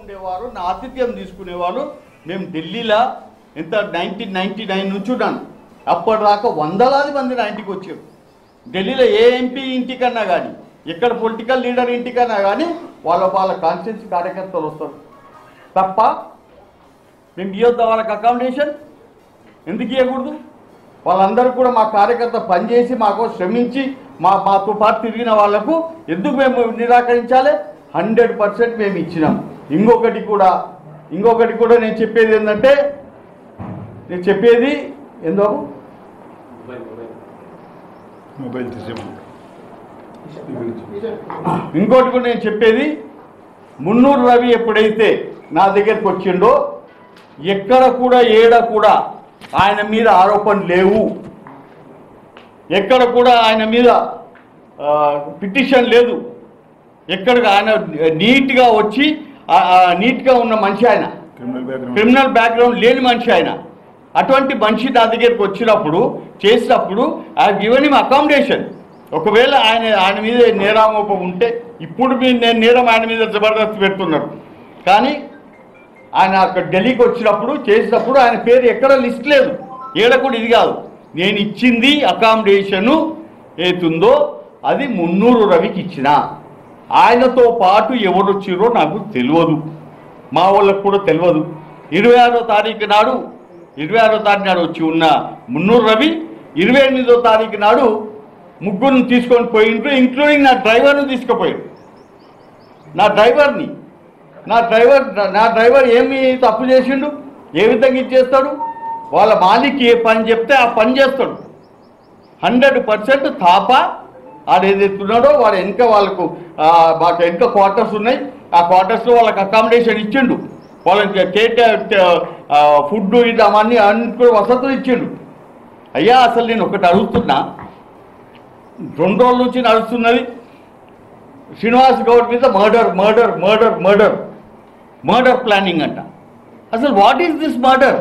ఉండేవారు నా ఆతిథ్యం తీసుకునేవారు మేము ఢిల్లీలో ఎంత నైన్టీన్ నైన్టీ నైన్ నుంచి ఉన్నాను అప్పటిదాకా వందలాది మంది నా ఇంటికి వచ్చారు ఢిల్లీలో ఏ ఎంపీ ఇంటికన్నా కానీ ఎక్కడ పొలిటికల్ లీడర్ ఇంటికన్నా కానీ వాళ్ళ వాళ్ళ కాన్స్టిట్యూన్సీ కార్యకర్తలు వస్తారు తప్ప మేము ఇవ్వద్దా వాళ్ళకి అకామిడేషన్ ఎందుకు ఇవ్వకూడదు వాళ్ళందరూ కూడా మా కార్యకర్త పనిచేసి మాకు శ్రమించి మా మాతో పాటు తిరిగిన వాళ్లకు ఎందుకు మేము నిరాకరించాలి హండ్రెడ్ పర్సెంట్ మేము ఇచ్చినాం ఇంకొకటి కూడా ఇంకొకటి కూడా నేను చెప్పేది ఏంటంటే నేను చెప్పేది ఏందో మొబైల్ తీసేమో ఇంకోటి కూడా నేను చెప్పేది మున్నూరు రవి ఎప్పుడైతే నా దగ్గరికి వచ్చిండో ఎక్కడ కూడా ఏడ కూడా ఆయన మీద ఆరోపణలు లేవు ఎక్కడ కూడా ఆయన మీద ఆ, పిటిషన్ లేదు ఎక్కడ ఆయన నీట్గా వచ్చి ఆ, ఆ, నీట్గా ఉన్న మనిషి ఆయన క్రిమినల్ బ్యాక్గ్రౌండ్ క్రిమినల్ బ్యాక్గ్రౌండ్ లేని మనిషి ఆయన అటువంటి మనిషి నా దగ్గరికి వచ్చినప్పుడు చేసినప్పుడు ఐ గివెన్ హిమ్ అకామిడేషన్ ఒకవేళ ఆయన ఆయన మీద నేరామోపం ఉంటే ఇప్పుడు మీరు నేను నేరం ఆయన మీద జబర్దస్త్ పెడుతున్నారు కానీ ఆయన అక్కడ ఢిల్లీకి వచ్చినప్పుడు చేసినప్పుడు ఆయన పేరు ఎక్కడ లిస్ట్ లేదు ఏడ కూడా ఇది కాదు నేను ఇచ్చింది అకామిడేషను ఏతుందో అది మున్నూరు రవికి ఇచ్చిన ఆయనతో పాటు ఎవరు వచ్చిరో నాకు తెలియదు మా వాళ్ళకు కూడా తెలియదు ఇరవై ఆరో తారీఖు నాడు ఇరవై ఆరో తారీఖు నాడు వచ్చి ఉన్న మున్నూరు రవి ఇరవై ఎనిమిదో తారీఖు నాడు ముగ్గురిని తీసుకొని పోయిండ్రు ఇంక్లూడింగ్ నా డ్రైవర్ని తీసుకుపోయాడు నా డ్రైవర్ని నా డ్రైవర్ నా డ్రైవర్ ఏమి తప్పు చేసిండు ఏ విధంగా ఇచ్చేస్తాడు వాళ్ళ మాలిక్ ఏ పని చెప్తే ఆ పని చేస్తాడు హండ్రెడ్ పర్సెంట్ తాప ఆడు ఏదైతే ఉన్నాడో వాడు వెనక వాళ్ళకు ఆ, మాకు వెనక క్వార్టర్స్ ఉన్నాయి ఆ క్వార్టర్స్లో వాళ్ళకి అకామిడేషన్ ఇచ్చిండు వాళ్ళకి కేట ఫుడ్ ఇది అవన్నీ అన్ని కూడా వసతులు ఇచ్చిండు అయ్యా అసలు నేను ఒకటి అడుగుతున్నా రెండు రోజుల నుంచి నడుస్తున్నది శ్రీనివాస్ గౌడ్ మీద murder murder murder murder murder planning అంట అసలు వాట్ ఈస్ దిస్ మర్డర్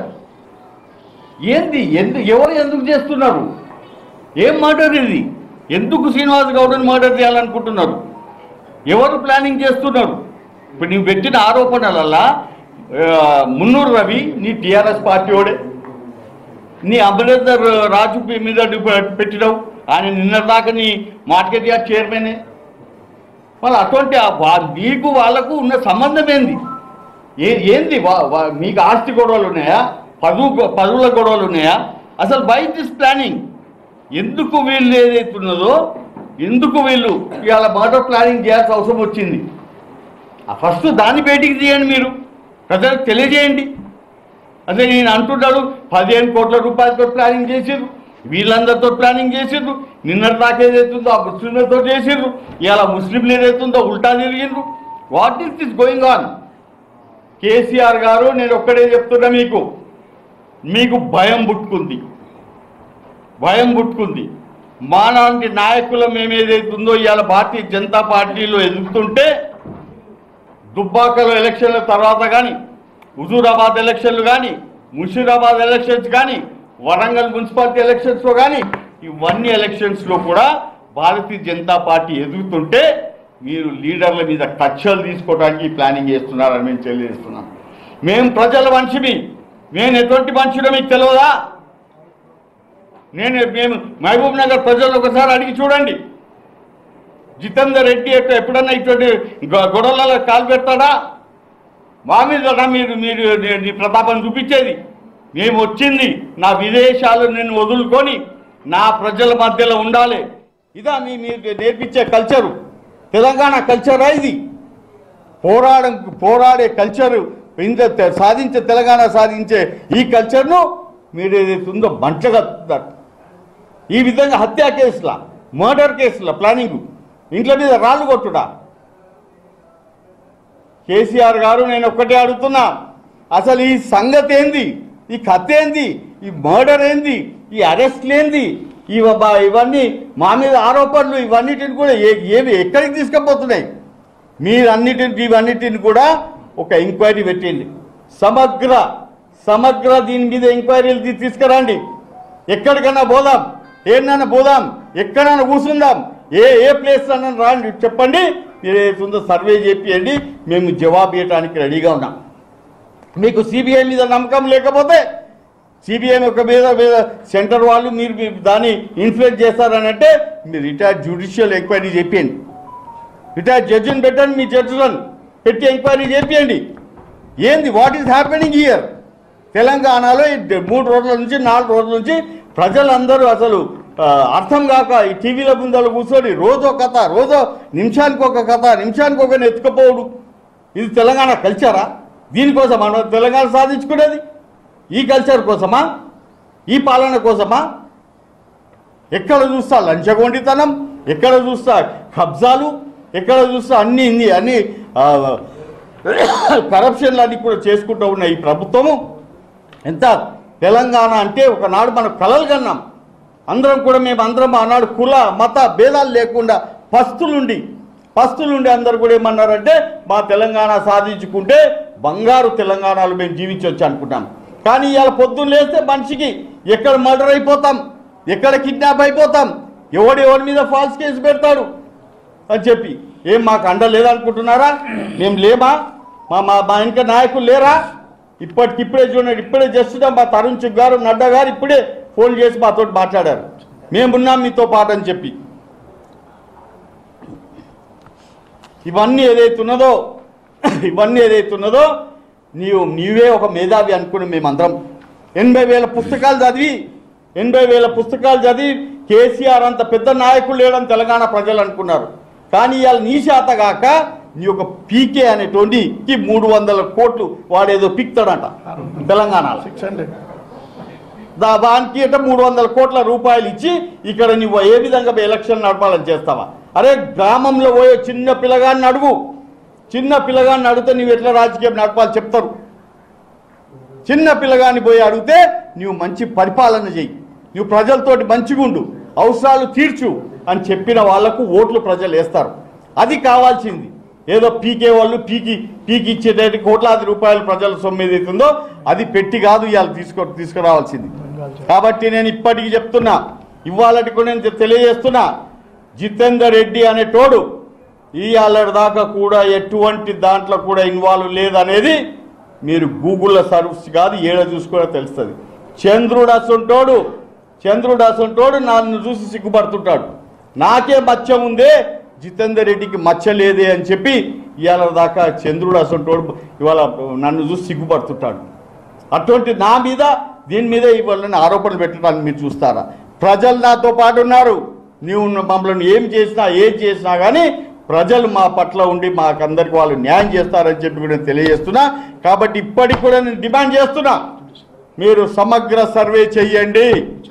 ఏంది ఎందు ఎవరు ఎందుకు చేస్తున్నారు ఏం మర్డర్ ఇది ఎందుకు శ్రీనివాస్ గౌడ్ని మర్డర్ చేయాలనుకుంటున్నారు ఎవరు ప్లానింగ్ చేస్తున్నారు ఇప్పుడు నీవు పెట్టిన ఆరోపణలల్లా ఆ, మున్నూరు రవి నీ టీఆర్ఎస్ పార్టీ వాడే నీ అమరేందర్ రాజు మీద నువ్వు పెట్టినావు ఆయన నిన్నదాకా నీ మార్కెట్ యార్డ్ చైర్మనే మరి అటువంటి ఆ వా- నీకు వాళ్ళకు ఉన్న సంబంధం ఏంది ఏ ఏంది వా- వా- మీకు ఆస్తి గొడవలు ఉన్నాయా పదువు గొ- పదవుల గొడవలు ఉన్నాయా అసలు బై దిస్ ప్లానింగ్ ఎందుకు వీళ్ళు ఏదైతే ఉన్నదో ఎందుకు వీళ్ళు ఇవాళ మర్డర్ ప్లానింగ్ చేయాల్సిన అవసరం వచ్చింది ఆ ఫస్ట్ దాన్ని బయటికి తీయండి మీరు ప్రజలకు తెలియజేయండి అదే నేను అంటున్నాడు పదిహేను కోట్ల రూపాయలతో ప్లానింగ్ చేసిర్రు వీళ్ళందరితో ప్లానింగ్ చేసిర్రు నిన్నటి దాకా ఏదైతుందో ఆ ముస్లింలతో చేసిర్రు ఇలా ముస్లింలు ఏదైతుందో ఉల్టా తిరిగిండ్రు what is this going on KCR garu నేను ఒక్కడే చెప్తున్నా మీకు మీకు భయం పుట్టుకుంది భయం పుట్టుకుంది మాలాంటి నాయకుల మేము ఏదైతుందో ఇవాళ భారతీయ జనతా పార్టీలో ఎదుగుతుంటే దుబ్బాకలో ఎలక్షన్ల తర్వాత కానీ హుజూరాబాద్ ఎలక్షన్లు కానీ ముషీరాబాద్ ఎలక్షన్స్ కానీ వరంగల్ మున్సిపాలిటీ ఎలక్షన్స్లో కానీ ఇవన్నీ ఎలక్షన్స్లో కూడా భారతీయ జనతా పార్టీ ఎదుగుతుంటే మీరు లీడర్ల మీద కక్షలు తీసుకోవడానికి ప్లానింగ్ చేస్తున్నారని మేము తెలియజేస్తున్నాం మేము ప్రజల మనిషిని నేను ఎటువంటి మనిషినో మీకు తెలియదా నేను మేము మహబూబ్ నగర్ ప్రజలు ఒకసారి అడిగి చూడండి జితేందర్ రెడ్డి ఎట్ట ఎప్పుడన్నా ఇటువంటి గొ- గొడవలలో కాలు పెడతాడా మా మీద నా మీరు మీరు నీ- నీ ప్రతాపం చూపించేది మేము వచ్చింది నా విదేశాలు నేను వదులుకొని నా ప్రజల మధ్యలో ఉండాలి ఇదా మీ మీరు నేర్పించే కల్చరు తెలంగాణ కల్చరా ఇది పోరాడ పోరాడే కల్చరు ఇంత తె- సాధించే తెలంగాణ సాధించే ఈ కల్చర్ను మీరు ఏదైతే ఉందో మంటగా ఈ విధంగా హత్యా కేసుల మర్డర్ కేసుల ప్లానింగ్ ఇంట్లో మీద రాళ్ళు కొట్టుడా కేసీఆర్ గారు నేను ఒక్కటే అడుగుతున్నా అసలు ఈ సంగతి ఏంది ఈ కథ ఏంది ఈ మర్డర్ ఏంది ఈ అరెస్ట్లు ఏంది ఇవ బా- ఇవన్నీ మా మీద ఆరోపణలు ఇవన్నిటిని కూడా ఏ ఏవి ఎక్కడికి తీసుకుపోతున్నాయి మీరన్నిటిని ఇవన్నిటిని కూడా ఒక ఎంక్వైరీ పెట్టండి సమగ్ర సమగ్ర దీని మీద ఎంక్వైరీలు తీ- తీసుకురండి ఎక్కడికైనా పోదాం ఏమన్నా పోదాం ఎక్కడైనా కూర్చుందాం ఏ ఏ ప్లేస్ అని రాండి చెప్పండి మీరు ఏదో సర్వే చేపియండి మేము జవాబు ఇవ్వడానికి రెడీగా ఉన్నాం మీకు సిబిఐ మీద నమ్మకం లేకపోతే సిబిఐ ఒక మీద మీద సెంటర్ వాళ్ళు మీరు మీరు దాన్ని ఇన్ఫ్లుయెన్స్ చేస్తారని అంటే మీరు రిటైర్డ్ జ్యుడిషియల్ ఎంక్వైరీ చేపియండి రిటైర్డ్ జడ్జిని పెట్టండి మీ జడ్జిలను పెట్టి ఎంక్వైరీ చేపియండి ఏంది వాట్ ఈస్ హ్యాపెనింగ్ ఇయర్ తెలంగాణలో ఈ డ- మూడు రోజుల నుంచి నాలుగు రోజుల నుంచి ప్రజలందరూ అసలు ఆ, అర్థం కాక ఈ టీవీల ముందర కూర్చొని రోజో కథ రోజో నిమిషానికి ఒక కథ నిమిషానికి ఒక ఎత్తుకపోవడు ఇది తెలంగాణ కల్చరా దీనికోసం మనం తెలంగాణ సాధించుకునేది ఈ కల్చర్ కోసమా ఈ పాలన కోసమా ఎక్కడ చూస్తా లంచగొండితనం ఎక్కడ చూస్తా కబ్జాలు ఎక్కడ చూస్తా అన్ని ఇన్ని అన్ని ఆ, కరప్షన్లు అన్ని కూడా చేసుకుంటూ ఉన్న ఈ ప్రభుత్వము ఎంత తెలంగాణ అంటే ఒకనాడు మనం కలలు కన్నాం అందరం కూడా మేము అందరం ఆనాడు కుల మత భేదాలు లేకుండా పస్తులుండి పస్తులుండి అందరు కూడా ఏమన్నారంటే మా తెలంగాణ సాధించుకుంటే బంగారు తెలంగాణలో మేము జీవించవచ్చు అనుకుంటాం కానీ ఇవాళ పొద్దున్న లేస్తే మనిషికి ఎక్కడ మర్డర్ అయిపోతాం ఎక్కడ కిడ్నాప్ అయిపోతాం ఎవడు ఎవరి మీద ఫాల్స్ కేసు పెడతాడు అని చెప్పి ఏం మాకు అండ లేదనుకుంటున్నారా మేము లేమా మా మా మా ఇంకా నాయకులు లేరా ఇప్పటికిప్పుడే చూడండి ఇప్పుడే జస్ట్ మా తరుణ్ చుక్ గారు నడ్డా గారు ఇప్పుడే ఫోన్ చేసి మాతో మాట్లాడారు మేమున్నాం మీతో పాటు అని చెప్పి ఇవన్నీ ఏదైతున్నదో ఇవన్నీ ఏదైతున్నదో నీవు నీవే ఒక మేధావి అనుకుని మేమందరం ఎనభై వేల పుస్తకాలు చదివి ఎనభై వేల పుస్తకాలు చదివి కేసీఆర్ అంత పెద్ద నాయకులు లేడని తెలంగాణ ప్రజలు అనుకున్నారు కానీ ఇవాళ నీ శాత కాక నీ ఒక పీకే అనేటువంటి మూడు వందల కోట్లు వాడేదో పిక్తాడంట తెలంగాణలో సిక్స్ హండ్రెడ్ దా దానికి అంటే మూడు వందల కోట్ల రూపాయలు ఇచ్చి ఇక్కడ నువ్వు ఏ విధంగా ఎలక్షన్ నడపాలని చేస్తావా అరే గ్రామంలో పోయే చిన్న పిల్లగాన్ని అడుగు చిన్న పిల్లగాన్ని అడిగితే నువ్వు ఎట్లా రాజకీయం నడపాలి చెప్తారు చిన్న పిల్లగాన్ని పోయి అడిగితే నువ్వు మంచి పరిపాలన చెయ్యి నువ్వు ప్రజలతోటి మంచిగా ఉండు అవసరాలు తీర్చు అని చెప్పిన వాళ్లకు ఓట్లు ప్రజలు వేస్తారు అది కావాల్సింది ఏదో పీకే వాళ్ళు పీకి పీకి ఇచ్చేటట్టు కోట్లాది రూపాయలు ప్రజల సొమ్ము ఏదైతుందో అది పెట్టి కాదు ఇవాళ తీసుకో తీసుకురావాల్సింది కాబట్టి నేను ఇప్పటికీ చెప్తున్నా ఇవాళటి కూడా నేను తెలియజేస్తున్నా జితేందర్ రెడ్డి అనే తోడు ఇవాళ దాకా కూడా ఎటువంటి దాంట్లో కూడా ఇన్వాల్వ్ లేదనేది మీరు గూగుల్లో సర్వీస్ కాదు ఏడ చూసుకునే తెలుస్తుంది చంద్రుడు అసంటోడు చంద్రుడు అసంటోడు నన్ను చూసి సిగ్గుపడుతుంటాడు నాకే మచ్చ ఉందే జితేందర్ రెడ్డికి మచ్చ లేదే అని చెప్పి ఇవాళ దాకా చంద్రుడు అసంటోడు ఇవాళ నన్ను చూసి సిగ్గుపడుతుంటాడు అటువంటి నా మీద దీని మీద ఇవాళ ఆరోపణలు పెట్టడానికి మీరు చూస్తారా ప్రజలు నాతో పాటు ఉన్నారు నీవు మమ్మల్ని ఏం చేసినా ఏం చేసినా కానీ ప్రజలు మా పట్ల ఉండి మాకందరికి వాళ్ళు న్యాయం చేస్తారని చెప్పి కూడా నేను తెలియజేస్తున్నా కాబట్టి ఇప్పటికి కూడా నేను డిమాండ్ చేస్తున్నా మీరు సమగ్ర సర్వే చెయ్యండి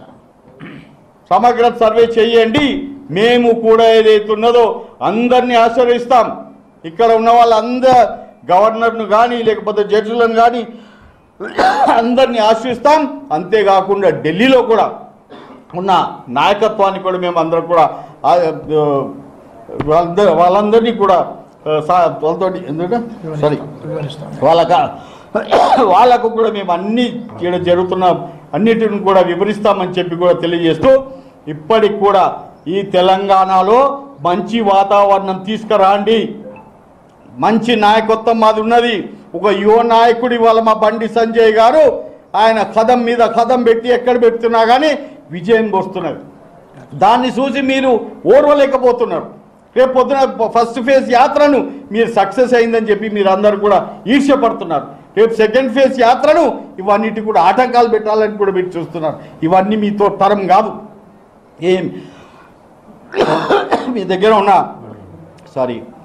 సమగ్ర సర్వే చెయ్యండి మేము కూడా ఏదైతే ఉన్నదో అందరినీ ఆశ్రయిస్తాం ఇక్కడ ఉన్న వాళ్ళందరూ గవర్నర్ను కానీ లేకపోతే జడ్జిలను కానీ అందరినీ ఆశ్రయిస్తాం అంతేకాకుండా ఢిల్లీలో కూడా ఉన్న నాయకత్వాన్ని కూడా మేము అందరం కూడా ఆ, ఆ, వాళ్ళందరూ వాళ్ళందరినీ కూడా ఆ, సా- వాళ్ళతో ఎందుకంటే సారీ వాళ్ళక వాళ్ళకు కూడా మేము అన్ని ఇక్కడ జరుగుతున్న అన్నిటిని కూడా వివరిస్తామని చెప్పి కూడా తెలియజేస్తూ ఇప్పటికి కూడా ఈ తెలంగాణలో మంచి వాతావరణం తీసుకురాండి మంచి నాయకత్వం మాది ఉన్నది ఒక యువ నాయకుడు ఇవాళ మా బండి సంజయ్ గారు ఆయన కథం మీద కథం పెట్టి ఎక్కడ పెడుతున్నా కానీ విజయం వస్తున్నది దాన్ని చూసి మీరు ఓర్వలేకపోతున్నారు రేపు పొద్దున ఫస్ట్ ఫేజ్ యాత్రను మీరు సక్సెస్ అయిందని చెప్పి మీరు అందరూ కూడా ఈర్ష్యపడుతున్నారు రేపు సెకండ్ ఫేజ్ యాత్రను ఇవన్నిటి కూడా ఆటంకాలు పెట్టాలని కూడా మీరు చూస్తున్నారు ఇవన్నీ మీతో తరం కాదు ఏం మీ దగ్గర ఉన్న సారీ